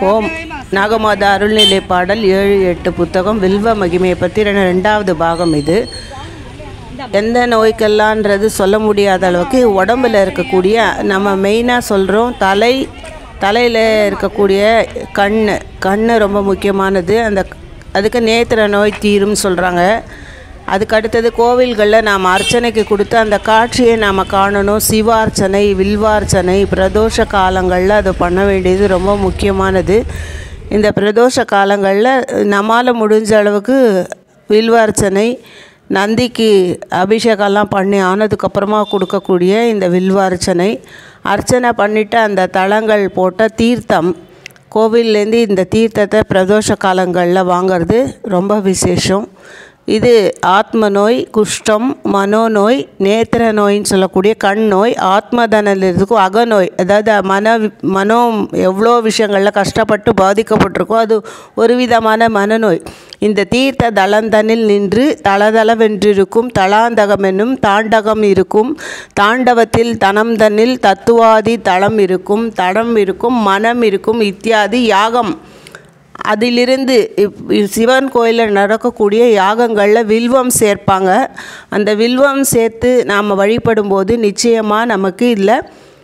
ஓம் நாகமாதா அருள்நிலை பாடல் ஏழு எட்டு புத்தகம் வில்வ மகிமையை பற்றி ரெண்டாவது பாகம் இது எந்த நோய்க்கெல்லான்றது சொல்ல முடியாத அளவுக்கு உடம்புல இருக்கக்கூடிய நம்ம மெயினாக சொல்கிறோம் தலை தலையில் இருக்கக்கூடிய கண் கண் ரொம்ப முக்கியமானது அந்த அதுக்கு நேத்திர நோய் தீரும்னு சொல்கிறாங்க அதுக்கு அடுத்தது கோவில்களில் நாம் அர்ச்சனைக்கு கொடுத்து அந்த காட்சியை நாம் காணணும் சிவார்ச்சனை வில்வார்ச்சனை பிரதோஷ காலங்களில் அது பண்ண வேண்டியது ரொம்ப முக்கியமானது இந்த பிரதோஷ காலங்களில் நம்மால் முடிஞ்ச அளவுக்கு வில்வார்ச்சனை நந்திக்கு அபிஷேகம்லாம் பண்ணி ஆனதுக்கப்புறமா கொடுக்கக்கூடிய இந்த வில்வார்ச்சனை அர்ச்சனை பண்ணிவிட்டு அந்த தலங்கள் போட்ட தீர்த்தம் கோவில்லேருந்து இந்த தீர்த்தத்தை பிரதோஷ காலங்களில் வாங்கிறது ரொம்ப விசேஷம் இது ஆத்ம நோய் குஷ்டம் மனோநோய் நேத்திர நோயின்னு சொல்லக்கூடிய கண் நோய் ஆத்மதனில் இருக்கும் அகநோய் அதாவது மன மனோ எவ்வளோ விஷயங்களில் கஷ்டப்பட்டு பாதிக்கப்பட்டிருக்கோ அது ஒரு விதமான மனநோய் இந்த தீர்த்த தளந்தனில் நின்று தளதளவென்றிருக்கும் தளாந்தகம் என்னும் தாண்டகம் இருக்கும் தாண்டவத்தில் தனம் தன்னில் தத்துவாதி தளம் இருக்கும் தடம் இருக்கும் மனம் இருக்கும் இத்தியாதி யாகம் அதிலிருந்து சிவன் கோயிலில் நடக்கக்கூடிய யாகங்களில் வில்வம் சேர்ப்பாங்க அந்த வில்வம் சேர்த்து நாம் வழிபடும்போது நிச்சயமாக நமக்கு இதில்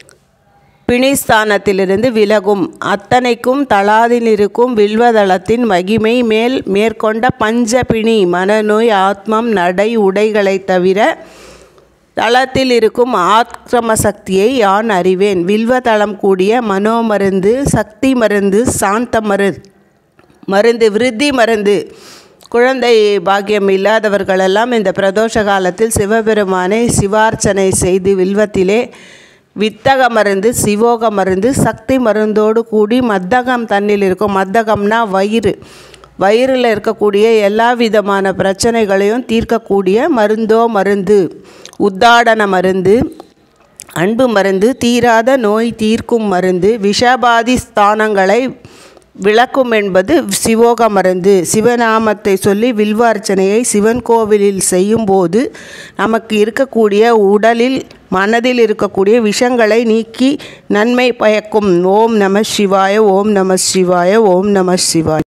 பிணிஸ்தானத்திலிருந்து விலகும் அத்தனைக்கும் தளாதில் இருக்கும் வில்வதளத்தின் மகிமை மேல் மேற்கொண்ட பஞ்சபிணி மனநோய் ஆத்மம் நடை உடைகளை தவிர தளத்தில் இருக்கும் ஆக்கிரம சக்தியை யான் அறிவேன் வில்வதளம் கூடிய மனோமருந்து சக்தி மருந்து சாந்த மருந்து மருந்து விருத்தி மருந்து குழந்தை பாக்கியம் இல்லாதவர்களெல்லாம் இந்த பிரதோஷ காலத்தில் சிவபெருமானை சிவார்ச்சனை செய்து வில்வத்திலே வித்தக மருந்து சிவோக மருந்து சக்தி மருந்தோடு கூடி மத்தகம் தண்ணில் இருக்கும் மத்தகம்னா வயிறு வயிறில் இருக்கக்கூடிய எல்லா விதமான பிரச்சனைகளையும் தீர்க்கக்கூடிய மருந்தோ மருந்து உத்தாடன மருந்து அன்பு மருந்து தீராத நோய் தீர்க்கும் மருந்து விஷபாதி ஸ்தானங்களை விளக்கும் என்பது சிவோக மருந்து சிவநாமத்தை சொல்லி வில்வார்ச்சனையை சிவன் கோவிலில் செய்யும்போது நமக்கு இருக்கக்கூடிய உடலில் மனதில் இருக்கக்கூடிய விஷங்களை நீக்கி நன்மை பயக்கும் ஓம் நம சிவாய ஓம் நம சிவாய ஓம் நம சிவாய